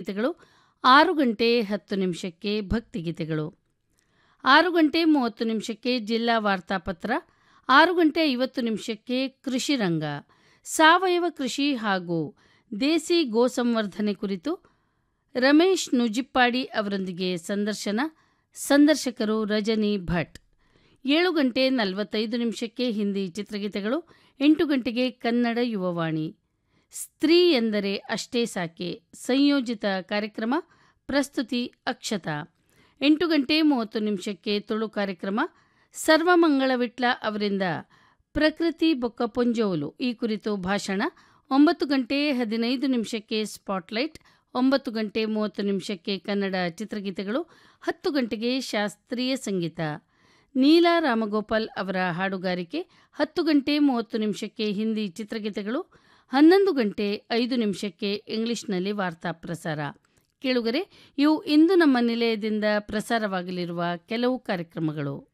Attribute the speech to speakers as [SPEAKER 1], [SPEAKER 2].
[SPEAKER 1] ಚಿತ್ರಗೀತೆಗಳು ಆರು ಗಂಟೆ ಹತ್ತು ನಿಮಿಷಕ್ಕೆ ಭಕ್ತಿಗೀತೆಗಳು ಆರು ಗಂಟೆ ಮೂವತ್ತು ನಿಮಿಷಕ್ಕೆ ಜಿಲ್ಲಾ ವಾರ್ತಾಪತ್ರ ಆರು ಗಂಟೆ ಐವತ್ತು ನಿಮಿಷಕ್ಕೆ ಕೃಷಿ ರಂಗ ಸಾವಯವ ಕೃಷಿ ಹಾಗೂ ದೇಸಿ ಗೋ ಸಂವರ್ಧನೆ ಕುರಿತು ರಮೇಶ್ ನುಜಿಪ್ಪಾಡಿ ಅವರೊಂದಿಗೆ ಸಂದರ್ಶನ ಸಂದರ್ಶಕರು ರಜನಿ ಭಟ್ ಏಳು ಗಂಟೆ ನಲವತ್ತೈದು ನಿಮಿಷಕ್ಕೆ ಹಿಂದಿ ಚಿತ್ರಗೀತೆಗಳು ಎಂಟು ಗಂಟೆಗೆ ಕನ್ನಡ ಯುವವಾಣಿ ಸ್ತ್ರೀ ಎಂದರೆ ಅಷ್ಟೇ ಸಾಕೆ ಸಂಯೋಜಿತ ಕಾರ್ಯಕ್ರಮ ಪ್ರಸ್ತುತಿ ಅಕ್ಷತಾ ಎಂಟು ಗಂಟೆ ಮೂವತ್ತು ನಿಮಿಷಕ್ಕೆ ತುಳು ಕಾರ್ಯಕ್ರಮ ಸರ್ವಮಂಗಳ ವಿಟ್ಲ ಅವರಿಂದ ಪ್ರಕೃತಿ ಬೊಕ್ಕ ಪೊಂಜೋಲು ಈ ಕುರಿತು ಭಾಷಣ ಒಂಬತ್ತು ಗಂಟೆ ಹದಿನೈದು ನಿಮಿಷಕ್ಕೆ ಸ್ಪಾಟ್ಲೈಟ್ ಒಂಬತ್ತು ಗಂಟೆ ಮೂವತ್ತು ನಿಮಿಷಕ್ಕೆ ಕನ್ನಡ ಚಿತ್ರಗೀತೆಗಳು ಹತ್ತು ಗಂಟೆಗೆ ಶಾಸ್ತ್ರೀಯ ಸಂಗೀತ ನೀಲಾ ರಾಮಗೋಪಾಲ್ ಅವರ ಹಾಡುಗಾರಿಕೆ ಹತ್ತು ಗಂಟೆ ಮೂವತ್ತು ನಿಮಿಷಕ್ಕೆ ಹಿಂದಿ ಚಿತ್ರಗೀತೆಗಳು ಹನ್ನೊಂದು ಗಂಟೆ ಐದು ನಿಮಿಷಕ್ಕೆ ಇಂಗ್ಲಿಷ್ನಲ್ಲಿ ವಾರ್ತಾ ಪ್ರಸಾರ ಕೇಳುಗರೆ ಇವು ಇಂದು ನಮ್ಮ ನಿಲಯದಿಂದ ಪ್ರಸಾರವಾಗಲಿರುವ ಕೆಲವು ಕಾರ್ಯಕ್ರಮಗಳು